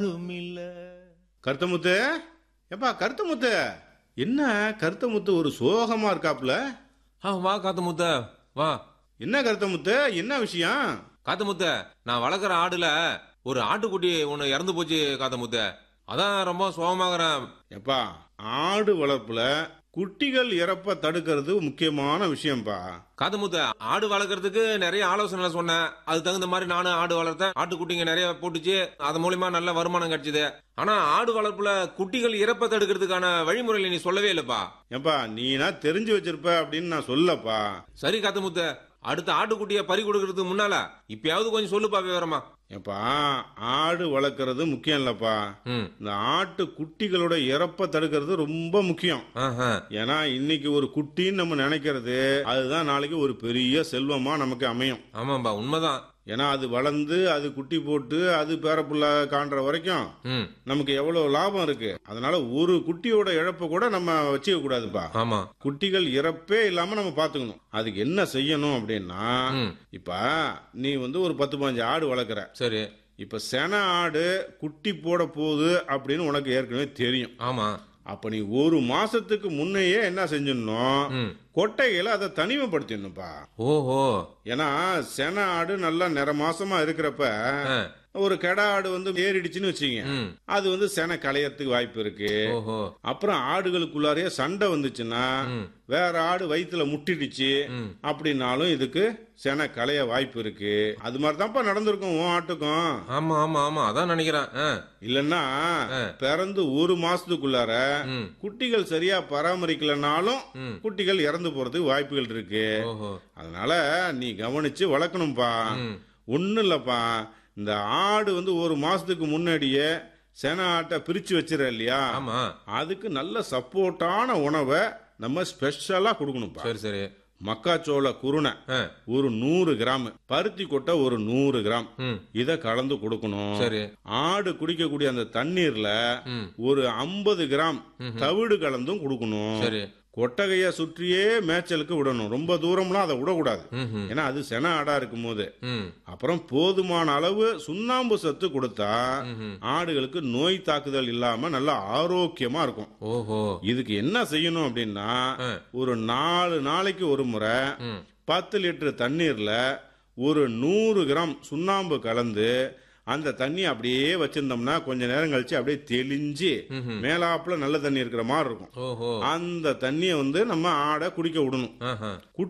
கருத்தமுத்து எப்பா கருத்தமுத்து என்ன கருத்தமுத்து ஒரு சோகமா இருக்காப்ல ஆ வா காத்து முத்த வா என்ன கருத்தமுத்து என்ன விஷயம் காத்து முத்த நான் வளர்க்குற ஆடுல ஒரு ஆட்டுக்குட்டி ஒன்று இறந்து போச்சு காத்து முத்த அதான் ரொம்ப சோகமாகறேன் எப்பா ஆடு வளர்ப்புல குட்டிகள் இறப்ப தடுக்கிறது முக்கியமான விஷயம்ப்பா காத்து முத்த ஆடு வளர்க்கறதுக்கு நிறைய ஆலோசனை சொன்னேன் அதுக்கு தகுந்த மாதிரி நானும் ஆடு வளர்த்தேன் ஆட்டுக்குட்டிங்க நிறைய போட்டுச்சு அது மூலியமா நல்ல வருமானம் கிடைச்சது ஆனா ஆடு வளர்ப்புல குட்டிகள் இறப்பை தடுக்கிறதுக்கான வழிமுறைகளை நீ சொல்லவே இல்லப்பா ஏப்பா நீனா தெரிஞ்சு வச்சிருப்ப அப்படின்னு நான் சொல்லப்பா சரி காத்து முத்த அடுத்த ஆட்டுக்குட்டியை பறி கொடுக்கறதுக்கு முன்னால இப்பயாவது கொஞ்சம் சொல்லுப்பா விவரமா ஏப்பா ஆடு வளர்க்கறது முக்கியம் இல்லப்பா ம் இந்த ஆட்டு குட்டிகளோட இறப்ப தடுக்கிறது ரொம்ப முக்கியம் ஆஹா. ஏன்னா இன்னைக்கு ஒரு குட்டின்னு நம்ம நினைக்கிறது அதுதான் நாளைக்கு ஒரு பெரிய செல்வமா நமக்கு அமையும் ஆமாம்பா உண்மைதான் ஏன்னா அது வளர்ந்து அது குட்டி போட்டு அது பேரப்புள்ள காண்ற வரைக்கும் ம் நமக்கு எவ்வளவு லாபம் இருக்கு அதனால ஒரு குட்டியோட இழப்ப கூட நம்ம வச்சுக்க கூடாதுப்பா ஆமா குட்டிகள் இறப்பே இல்லாம நம்ம பாத்துக்கணும் அதுக்கு என்ன செய்யணும் அப்படின்னா ம் இப்ப நீ வந்து ஒரு பத்து பதினஞ்சு ஆடு வளர்க்குற சரி இப்ப சென ஆடு குட்டி போட போகுது அப்படின்னு உனக்கு ஏற்கனவே தெரியும் ஆமா அப்ப நீ ஒரு மாசத்துக்கு முன்னையே என்ன செஞ்சிடணும் ம் கொட்டைகளை அதை தனிமைப்படுத்திடணும்ப்பா ஓஹோ ஏன்னா சென ஆடு நல்லா நிற மாசமா இருக்கிறப்ப ஆ, ஒரு கெடா ஆடு வந்து ஏறிடுச்சுன்னு வச்சுங்க ம் அது வந்து சென களையறதுக்கு வாய்ப்பு இருக்கு ஓஹோ அப்புறம் ஆடுகளுக்குள்ளாரையே சண்டை வந்துச்சுன்னா ம் வேற ஆடு வயித்துல முட்டிடுச்சு ம் அப்படின்னாலும் இதுக்கு சென களைய வாய்ப்பு இருக்கு அது மாதிரி தான்ப்பா நடந்திருக்கும் உன் ஆட்டுக்கும் ஆமா ஆமா ஆமா அதான் நினைக்கிறேன் ஆ, இல்லன்னா ஆ. பிறந்து ஒரு மாசத்துக்குள்ளார ம் குட்டிகள் சரியா பராமரிக்கலனாலும் ம் குட்டிகள் இறந்து போறதுக்கு வாய்ப்புகள் இருக்கு ஓஹோ அதனால நீ கவனிச்சு வளர்க்கணும்ப்பா ம் ஒன்றும் இல்லப்பா இந்த ஆடு வந்து ஒரு மாசத்துக்கு முன்னாடியே சென ஆட்டை பிரிச்சு வச்சிட இல்லையா ஆமா அதுக்கு நல்ல சப்போர்ட்டான உணவை நம்ம ஸ்பெஷலா கொடுக்கணும்ப்பா சரி சரி மக்காச்சோள குருணை ஆ, ஒரு நூறு கிராம் பருத்தி கொட்டை ஒரு நூறு கிராம் ம் இத கலந்து கொடுக்கணும் சரி ஆடு குடிக்கக்கூடிய அந்த தண்ணீர்ல ம் ஒரு ஐம்பது கிராம் தவிடு கலந்தும் கொடுக்கணும் சரி கொட்டகைய சுற்றியே மேய்ச்சலுக்கு விடணும் ரொம்ப தூரம்லாம் அதை விடக்கூடாது ம் ம் ஏன்னா அது சென ஆடா இருக்கும் போது ம் அப்புறம் போதுமான அளவு சுண்ணாம்பு சத்து கொடுத்தா ம்ஹும். ஆடுகளுக்கு நோய் தாக்குதல் இல்லாம நல்லா ஆரோக்கியமா இருக்கும் ஓஹோ இதுக்கு என்ன செய்யணும் அப்படின்னா ஆ. ஒரு நாலு நாளைக்கு ஒரு முறை ம் பத்து லிட்டர் தண்ணீர்ல ஒரு நூறு கிராம் சுண்ணாம்பு கலந்து அந்த தண்ணி அப்படியே வச்சிருந்தோம்னா கொஞ்ச நேரம் கழிச்சு அப்படியே தெளிஞ்சு ம்ஹும். மேலாப்புல நல்ல தண்ணி இருக்கிற மாதிரி இருக்கும் ஓஹோ அந்த தண்ணியை வந்து நம்ம ஆடை குடிக்க விடணும் ஆஹா